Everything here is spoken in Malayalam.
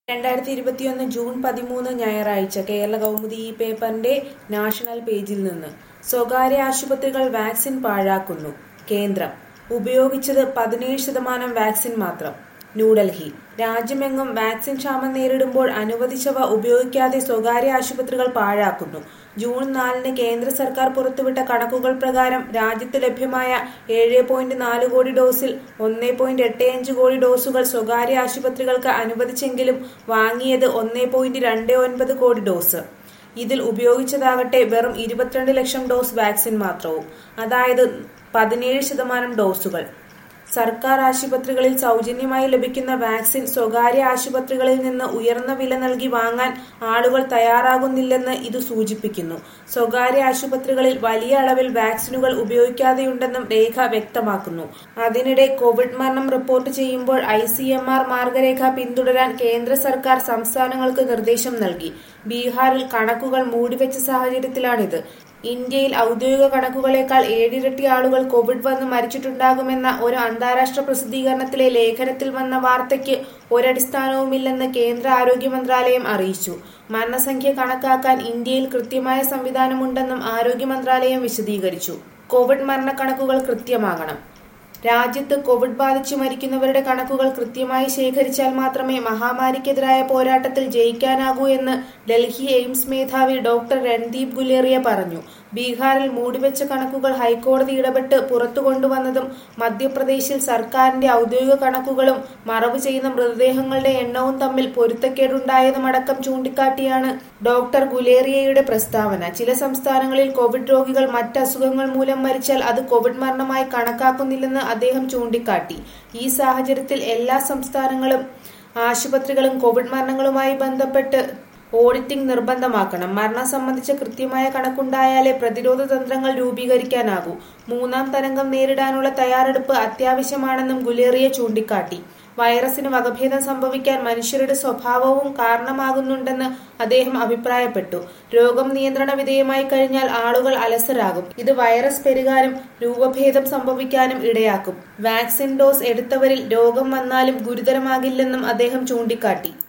രണ്ടായിരത്തി ഇരുപത്തിയൊന്ന് ജൂൺ പതിമൂന്ന് ഞായറാഴ്ച കേരള കൗമുദി ഈ പേപ്പറിന്റെ നാഷണൽ പേജിൽ നിന്ന് സ്വകാര്യ ആശുപത്രികൾ വാക്സിൻ പാഴാക്കുന്നു കേന്ദ്രം ഉപയോഗിച്ചത് പതിനേഴ് ശതമാനം വാക്സിൻ മാത്രം ന്യൂഡൽഹി രാജ്യമെങ്ങും വാക്സിൻ ക്ഷാമം നേരിടുമ്പോൾ അനുവദിച്ചവ ഉപയോഗിക്കാതെ സ്വകാര്യ ആശുപത്രികൾ പാഴാക്കുന്നു ജൂൺ നാലിന് കേന്ദ്ര സർക്കാർ പുറത്തുവിട്ട കണക്കുകൾ പ്രകാരം രാജ്യത്ത് ലഭ്യമായ ഏഴ് പോയിന്റ് നാല് കോടി ഡോസിൽ ഒന്നേ പോയിന്റ് എട്ട് അഞ്ച് കോടി ഡോസുകൾ സ്വകാര്യ ആശുപത്രികൾക്ക് അനുവദിച്ചെങ്കിലും വാങ്ങിയത് ഒന്നേ പോയിന്റ് രണ്ട് ഒൻപത് കോടി ഡോസ് ഇതിൽ ഉപയോഗിച്ചതാകട്ടെ വെറും ഇരുപത്തിരണ്ട് ലക്ഷം ഡോസ് വാക്സിൻ മാത്രവും അതായത് പതിനേഴ് ശതമാനം ഡോസുകൾ സർക്കാർ ആശുപത്രികളിൽ സൗജന്യമായി ലഭിക്കുന്ന വാക്സിൻ സ്വകാര്യ ആശുപത്രികളിൽ നിന്ന് ഉയർന്ന വില നൽകി വാങ്ങാൻ ആളുകൾ തയ്യാറാകുന്നില്ലെന്ന് ഇത് സൂചിപ്പിക്കുന്നു സ്വകാര്യ ആശുപത്രികളിൽ വലിയ അളവിൽ വാക്സിനുകൾ ഉപയോഗിക്കാതെയുണ്ടെന്നും രേഖ വ്യക്തമാക്കുന്നു അതിനിടെ കോവിഡ് മരണം റിപ്പോർട്ട് ചെയ്യുമ്പോൾ ഐ സി എം ആർ മാർഗരേഖ പിന്തുടരാൻ കേന്ദ്ര സർക്കാർ സംസ്ഥാനങ്ങൾക്ക് നിർദ്ദേശം നൽകി ബീഹാറിൽ കണക്കുകൾ മൂടിവെച്ച സാഹചര്യത്തിലാണിത് ഇന്ത്യയിൽ ഔദ്യോഗിക കണക്കുകളേക്കാൾ ഏഴിരട്ടി ആളുകൾ കോവിഡ് വന്ന് മരിച്ചിട്ടുണ്ടാകുമെന്ന ഒരു അന്താരാഷ്ട്ര പ്രസിദ്ധീകരണത്തിലെ ലേഖനത്തിൽ വന്ന വാർത്തയ്ക്ക് ഒരടിസ്ഥാനവുമില്ലെന്ന് കേന്ദ്ര ആരോഗ്യ മന്ത്രാലയം അറിയിച്ചു മരണസംഖ്യ കണക്കാക്കാൻ ഇന്ത്യയിൽ കൃത്യമായ സംവിധാനമുണ്ടെന്നും ആരോഗ്യ മന്ത്രാലയം വിശദീകരിച്ചു കോവിഡ് മരണക്കണക്കുകൾ കൃത്യമാകണം രാജ്യത്ത് കോവിഡ് ബാധിച്ചു മരിക്കുന്നവരുടെ കണക്കുകൾ കൃത്യമായി ശേഖരിച്ചാൽ മാത്രമേ മഹാമാരിക്കെതിരായ പോരാട്ടത്തിൽ ജയിക്കാനാകൂ എന്ന് ഡൽഹി എയിംസ് മേധാവി ഡോക്ടർ രൺദീപ് ഗുലേറിയ പറഞ്ഞു ബീഹാറിൽ മൂടിവെച്ച കണക്കുകൾ ഹൈക്കോടതി ഇടപെട്ട് പുറത്തു കൊണ്ടുവന്നതും മധ്യപ്രദേശിൽ സർക്കാരിന്റെ ഔദ്യോഗിക കണക്കുകളും മറവ് ചെയ്യുന്ന മൃതദേഹങ്ങളുടെ എണ്ണവും തമ്മിൽ പൊരുത്തക്കേടുണ്ടായതുമടക്കം ചൂണ്ടിക്കാട്ടിയാണ് ഡോക്ടർ ഗുലേറിയയുടെ പ്രസ്താവന ചില സംസ്ഥാനങ്ങളിൽ കോവിഡ് രോഗികൾ മറ്റ് അസുഖങ്ങൾ മൂലം മരിച്ചാൽ അത് കോവിഡ് മരണമായി കണക്കാക്കുന്നില്ലെന്ന് അദ്ദേഹം ചൂണ്ടിക്കാട്ടി ഈ സാഹചര്യത്തിൽ എല്ലാ സംസ്ഥാനങ്ങളും ആശുപത്രികളും കോവിഡ് മരണങ്ങളുമായി ബന്ധപ്പെട്ട് ഓഡിറ്റിംഗ് നിർബന്ധമാക്കണം മരണം സംബന്ധിച്ച കൃത്യമായ കണക്കുണ്ടായാലേ പ്രതിരോധ തന്ത്രങ്ങൾ രൂപീകരിക്കാനാകൂ മൂന്നാം തരംഗം നേരിടാനുള്ള തയ്യാറെടുപ്പ് അത്യാവശ്യമാണെന്നും ഗുലേറിയ ചൂണ്ടിക്കാട്ടി വൈറസിന് വകഭേദം സംഭവിക്കാൻ മനുഷ്യരുടെ സ്വഭാവവും കാരണമാകുന്നുണ്ടെന്ന് അദ്ദേഹം അഭിപ്രായപ്പെട്ടു രോഗം നിയന്ത്രണ വിധേയമായി കഴിഞ്ഞാൽ ആളുകൾ അലസരാകും ഇത് വൈറസ് പെരുകാനും രൂപഭേദം സംഭവിക്കാനും ഇടയാക്കും വാക്സിൻ ഡോസ് എടുത്തവരിൽ രോഗം വന്നാലും ഗുരുതരമാകില്ലെന്നും അദ്ദേഹം ചൂണ്ടിക്കാട്ടി